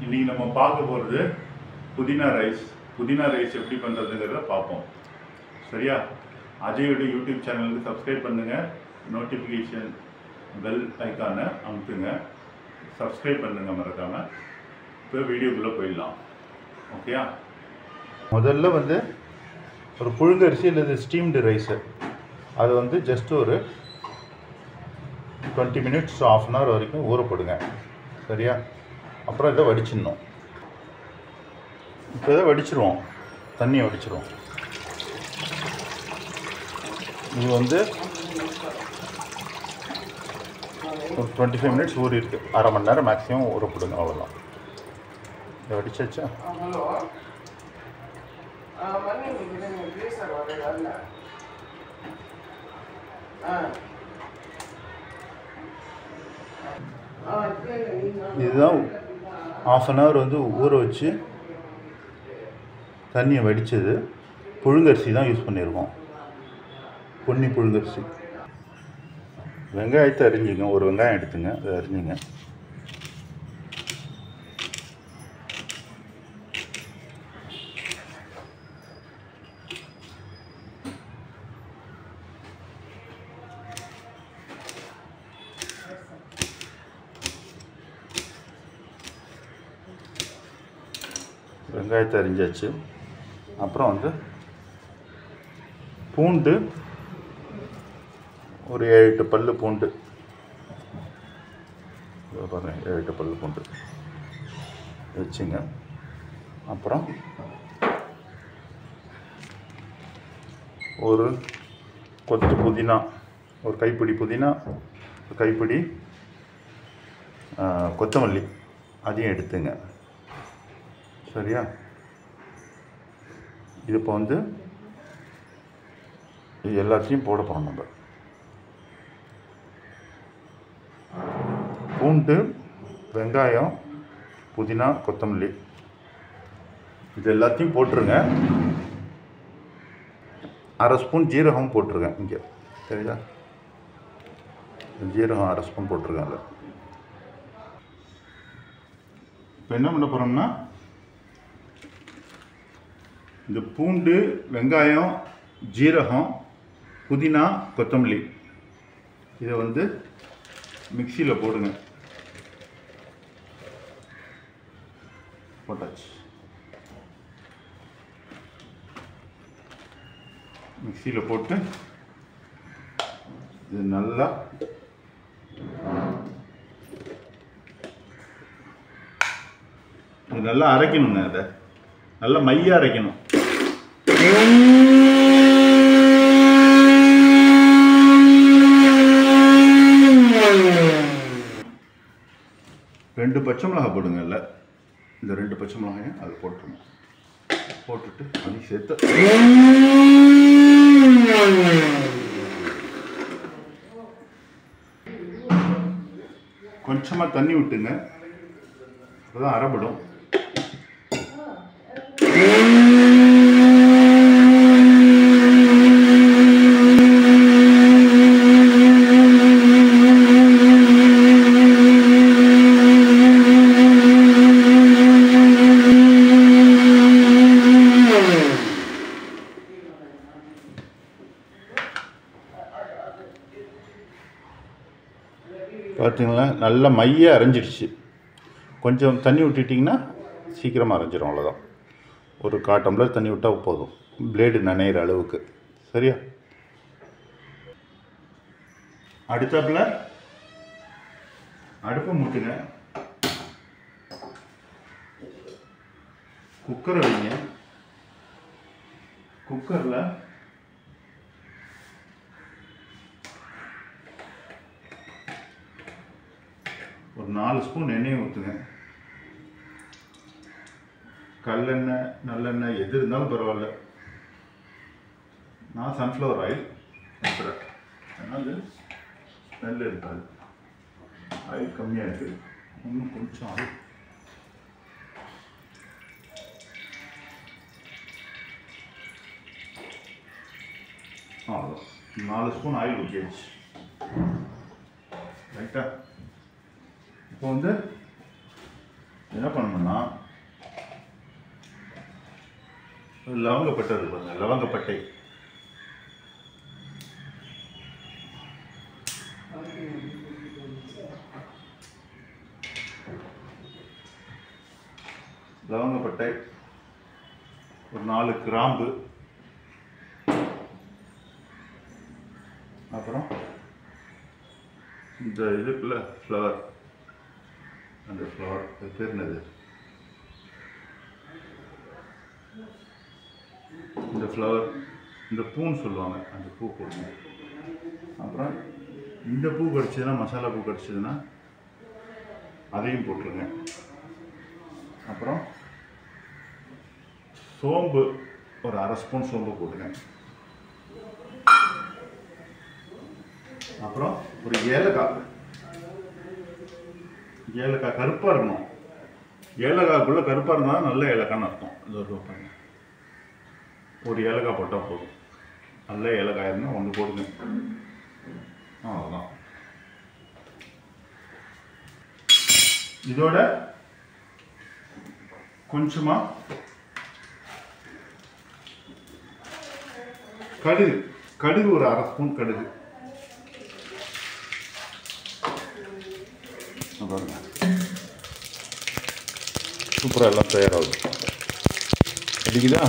இன்னைக்கு நம்ம பார்க்க போகிறது புதினா ரைஸ் புதினா ரைஸ் எப்படி பண்ணுறதுங்கிறத பார்ப்போம் சரியா அஜயோட யூடியூப் சேனலுக்கு சப்ஸ்கிரைப் பண்ணுங்கள் நோட்டிஃபிகேஷன் பெல் ஐக்கானை அமுத்துங்க சப்ஸ்கிரைப் பண்ணுங்க மறக்காமல் இப்போ வீடியோக்குள்ளே போயிடலாம் ஓகேயா முதல்ல வந்து ஒரு புழுங்கரிசி அல்லது ஸ்டீம்டு ரைஸு அது வந்து ஜஸ்ட் ஒரு twenty minutes half an hour வரைக்கும் ஊறப்படுங்க சரியா அப்புறம் இதை வடிச்சிடணும் இப்போ இதை வடிச்சிருவோம் தண்ணியை வடிச்சிருவோம் இது வந்து ஒரு டுவெண்ட்டி ஃபைவ் மினிட்ஸ் ஊறி இருக்கு அரை மணி நேரம் மேக்ஸிமம் ஊறப்படுங்க அவ்வளோதான் இதை வடிச்சாச்சா ஹலோ மணி உங்களுக்கு சார் வரல ஆ ஆ இல்லை நீங்கள் இதுதான் ஆஃப் அன் ஹவர் வந்து ஊற வச்சு தண்ணியை வடித்தது புழுங்கரிசி தான் யூஸ் பண்ணியிருக்கோம் பொன்னி புழுங்கரிசி வெங்காயத்தை அரிஞ்சுங்க ஒரு வெங்காயம் எடுத்துங்க அதை அரிஞ்சுங்க வெங்காயத்தை அரிஞ்சாச்சு அப்புறம் வந்து பூண்டு ஒரு ஏழு எட்டு பல்லு பூண்டு இதோ பாருங்க ஏழு எட்டு பல்லு பூண்டு வச்சுங்க அப்புறம் ஒரு கொத்து புதினா ஒரு கைப்பிடி புதினா ஒரு கைப்பிடி ஆ, கொத்தமல்லி அதையும் எடுத்துங்க சரியா இது இப்போ வந்து இது எல்லாத்தையும் போட போகிறோம் நம்ம பூண்டு வெங்காயம் புதினா கொத்தமல்லி இது எல்லாத்தையும் போட்டுருங்க அரை ஸ்பூன் ஜீரகம் போட்டுருங்க இங்கே சரிதா ஜீரகம் அரை ஸ்பூன் போட்டிருக்கேன் அதில் இப்போ என்ன பண்ண போகிறோம்னா இந்த பூண்டு வெங்காயம் ஜீரகம் புதினா கொத்தமல்லி இதை வந்து மிக்சியில் போடுங்க போட்டாச்சு மிக்சியில் போட்டு இது நல்லா இது நல்லா அரைக்கணுங்க அதை நல்லா மைய அரைக்கணும் ரெண்டு பச்சை மிளகாய் போடுங்கல்ல இந்த ரெண்டு பச்சை மிளகாயும் அது போட்டுருங்க போட்டுட்டு அதையும் சேர்த்து கொஞ்சமாக தண்ணி விட்டுங்க அப்பதான் அரைபடும் பார்த்தீங்களா நல்லா மைய அரைஞ்சிடுச்சு கொஞ்சம் தண்ணி விட்டுட்டிங்கன்னா சீக்கிரமாக அரைஞ்சிரும் அவ்வளோதான் ஒரு கால் டம்ளர் தண்ணி விட்டால் போதும் பிளேடு நனையிற அளவுக்கு சரியா அடுத்தாப்புல அடுப்பை முட்டுங்க குக்கரை வைங்க குக்கரில் ஒரு நாலு ஸ்பூன் எண்ணெயை ஊற்றுங்க கல்லெண்ணெய் நல்லெண்ணெய் எது இருந்தாலும் பரவாயில்ல நான் சன்ஃப்ளவர் ஆயில் ஊற்றுறேன் அதனால் ஸ்மெல் இருக்காது ஆயில் கம்மியாக இருக்குது இன்னும் கொஞ்சம் ஆயில் அவ்வளோ நாலு ஸ்பூன் ஆயில் ஊற்றியாச்சு ரைட்டா இப்போ வந்து என்ன பண்ணணும்னா லவங்கப்பட்டை இருக்கு பாருங்க லவங்கப்பட்டை லவங்கப்பட்டை ஒரு நாலு கிராம்பு அப்புறம் இந்த இதுக்குள்ள ஃப்ளவர் அந்த ஃப்ளவர் அது பேர் என்னது இந்த ஃப்ளவர் இந்த பூன்னு சொல்லுவாங்க அந்த பூ போடுங்க அப்புறம் இந்த பூ கிடச்சதுன்னா மசாலா பூ கிடச்சதுன்னா அதையும் போட்டுருங்க அப்புறம் சோம்பு ஒரு அரை ஸ்பூன் சோம்பு போட்டுங்க அப்புறம் ஒரு ஏலக்காய் ஏலக்காய் கருப்பாக இருக்கணும் ஏலக்காய்க்குள்ளே கருப்பாக இருந்தால் நல்ல ஏலக்காய்னு அர்த்தம் இது ஒரு பாருங்க. ஒரு ஏலக்காய் போட்டால் போதும் நல்ல ஏலக்காய் இருந்தால் ஒன்று போடுங்க அவ்வளோதான் இதோட கொஞ்சமாக கடுகு கடுகு ஒரு அரை ஸ்பூன் கடுகு இங்க பாருங்க சூப்பராக எல்லாம் தயாராகுது அடிக்குதா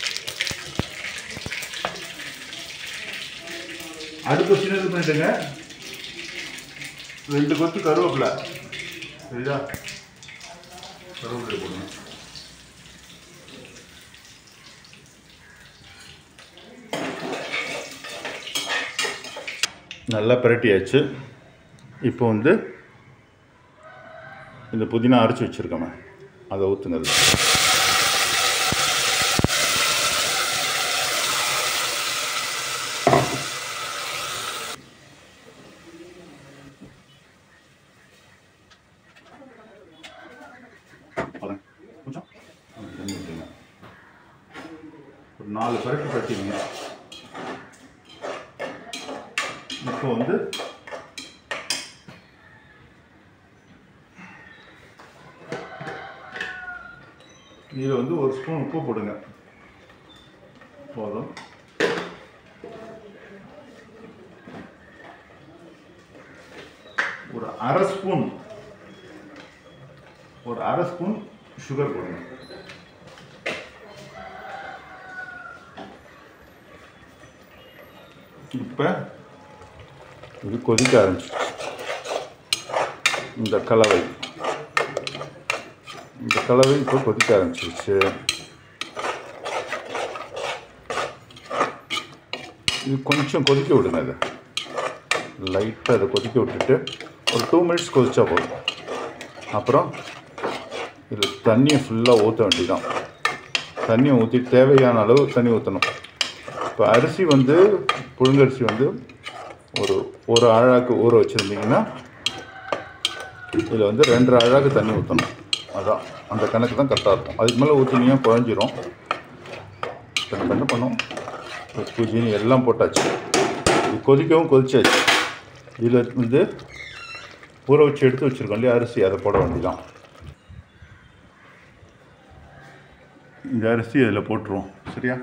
அடுப்பு சின்னது பண்ணிட்டுங்க ரெண்டு கொத்து கருவேப்பிலை சரிதா கருவேப்பிலை போடுங்க நல்லா பிரட்டியாச்சு இப்போ வந்து இந்த புதினா அரைச்சி வச்சுருக்கோமே அதை ஊற்றுங்க அதுல. போதும். கொஞ்சம் ஆ, தண்ணி ஊற்றுங்க ஒரு நாலு பரட்டு பட்டிங்க இப்போ வந்து இதில் வந்து ஒரு ஸ்பூன் உப்பு போடுங்க போதும் ஒரு அரை ஸ்பூன் ஒரு அரை ஸ்பூன் சுகர் போடுங்க இப்போ இது கொதிக்க ஆரம்பிச்சு இந்த கலவை இந்த கலவை இப்போ கொதிக்க ஆரம்பிச்சிருச்சு இது கொஞ்சம் கொதிக்க விடுங்க அதை லைட்டாக அதை கொதிக்க விட்டுட்டு ஒரு டூ மினிட்ஸ் கொதிச்சா போதும் அப்புறம் இதில் தண்ணியை ஃபுல்லாக ஊற்ற வேண்டியதான் தண்ணியை ஊற்றி தேவையான அளவு தண்ணி ஊற்றணும் இப்போ அரிசி வந்து புழுங்கரிசி வந்து ஒரு ஒரு அழாக்கு ஊற வச்சுருந்தீங்கன்னா இதில் வந்து ரெண்டரை அழாக்கு தண்ணி ஊற்றணும் அதான் அந்த கணக்கு தான் கரெக்டாக இருக்கும் அதுக்கு மேலே ஊற்றினீங்கன்னா குழஞ்சிரும் இப்போ நம்ம என்ன பண்ணோம் உப்பு ஜீனி எல்லாம் போட்டாச்சு இது கொதிக்கவும் கொதிச்சாச்சு இதில் வந்து ஊற வச்சு எடுத்து வச்சுருக்கோம் இல்லையா அரிசி அதை போட வேண்டியதான் இந்த அரிசி அதில் போட்டுருவோம் சரியா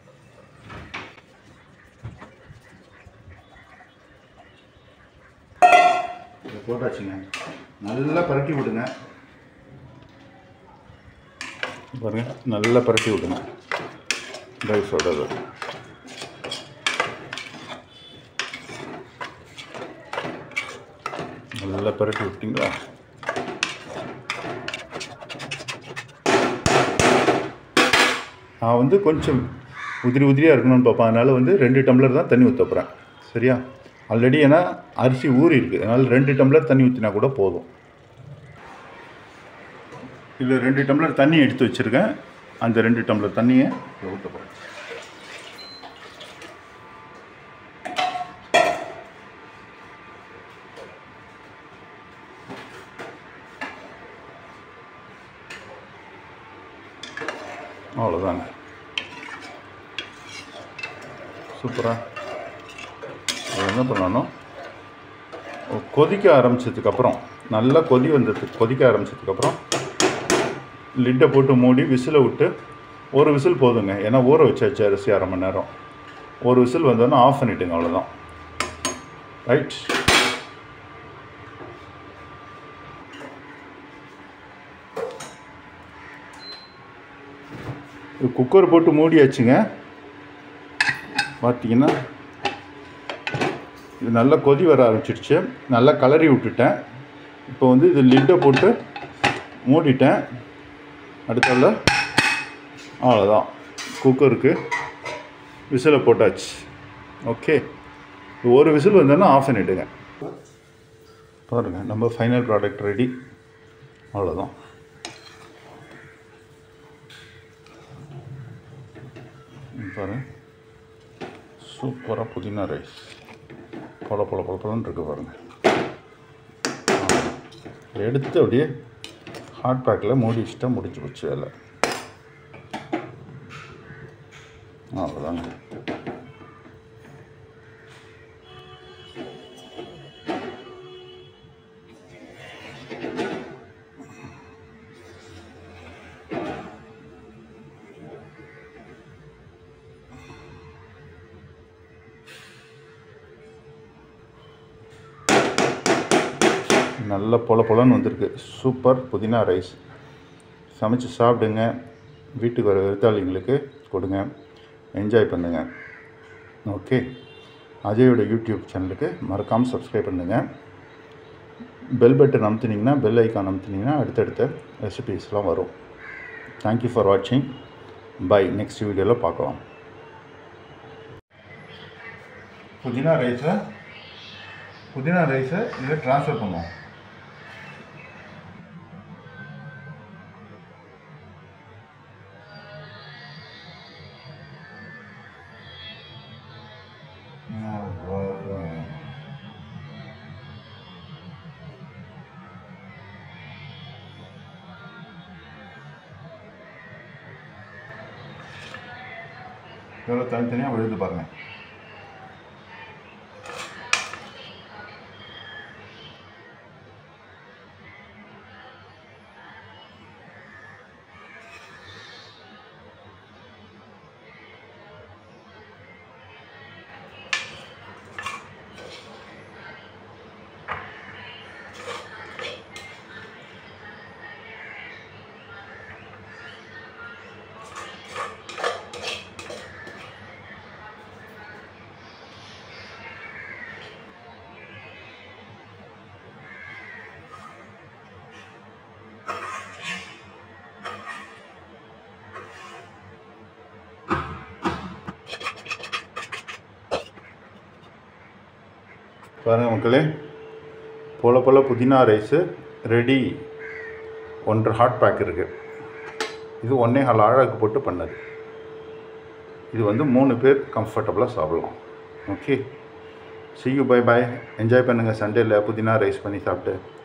இதை போட்டாச்சுங்க நல்லா பரட்டி விடுங்க பாருங்க நல்லா பரட்டி விடுங்க ரைஸோட அது நல்லா பரட்டி விட்டீங்களா நான் வந்து கொஞ்சம் உதிரி உதிரியாக இருக்கணும்னு பார்ப்பேன் அதனால் வந்து ரெண்டு டம்ளர் தான் தண்ணி ஊற்ற போகிறேன் சரியா ஆல்ரெடி ஏன்னா அரிசி ஊறி இருக்குது அதனால் ரெண்டு டம்ளர் தண்ணி ஊற்றினா கூட போதும் இதில் ரெண்டு டம்ளர் தண்ணி எடுத்து வச்சுருக்கேன் அந்த ரெண்டு டம்ளர் தண்ணியை ஊற்ற போகிறேன் அவ்வளோதாங்க சூப்பரா அது என்ன பண்ணணும் கொதிக்க ஆரம்பிச்சதுக்கப்புறம் நல்லா கொதி வந்ததுக்கு கொதிக்க ஆரம்பிச்சதுக்கப்புறம் லிட்டை போட்டு மூடி விசிலை விட்டு ஒரு விசில் போதுங்க ஏன்னா ஊற வச்சாச்சு அரிசி அரை மணி நேரம் ஒரு விசில் வந்தோன்னா ஆஃப் பண்ணிவிட்டுங்க அவ்வளோதான் ரைட் குக்கர் போட்டு மூடியாச்சுங்க பார்த்தீங்கன்னா இது நல்லா கொதி வர ஆரம்பிச்சிடுச்சு நல்லா கலரி விட்டுட்டேன் இப்போ வந்து இது லிட்டை போட்டு மூடிட்டேன் அடுத்தால அவ்வளோதான் குக்கருக்கு விசிலை போட்டாச்சு ஓகே ஒரு விசில் வந்தோன்னா ஆஃப் பண்ணிவிடுங்க பாருங்கள் நம்ம ஃபைனல் ப்ராடக்ட் ரெடி அவ்வளோதான் பாரு சூப்பராக புதினா ரைஸ் பொல பொல பொல பொலன்னு இருக்கு பாருங்கள் எடுத்து அப்படியே ஹாட் பேக்கில் மூடி வச்சுட்டா முடிச்சு போச்சு வேலை அவ்வளோதாங்க நல்ல பொல பொலன்னு வந்திருக்கு சூப்பர் புதினா ரைஸ் சமைச்சு சாப்பிடுங்க வீட்டுக்கு வர விருத்தாளிங்களுக்கு கொடுங்க என்ஜாய் பண்ணுங்கள் ஓகே அஜயோட யூடியூப் சேனலுக்கு மறக்காமல் சப்ஸ்கிரைப் பண்ணுங்கள் பெல் பட்டன் அமுத்துனீங்கன்னா பெல் ஐக்கான் அமுத்துனீங்கன்னா அடுத்தடுத்த ரெசிபீஸ்லாம் வரும் தேங்க்யூ ஃபார் வாட்சிங் பை நெக்ஸ்ட் வீடியோவில் பார்க்கலாம் புதினா ரைஸை புதினா ரைஸை இதில் ட்ரான்ஸ்ஃபர் பண்ணுவோம் எவ்வளோ தனித்தனியாக விழுது பாருங்கள் பாருங்கள் மக்களே போல போல புதினா ரைஸு ரெடி ஒன்றரை ஹாட் பேக் இருக்குது இது ஒன்றே ஹால் ஆழாக்கு போட்டு பண்ணது இது வந்து மூணு பேர் கம்ஃபர்டபுளாக சாப்பிடலாம் okay see you bye bye enjoy பண்ணுங்கள் சண்டேல புதினா ரைஸ் பண்ணி சாப்பிட்டு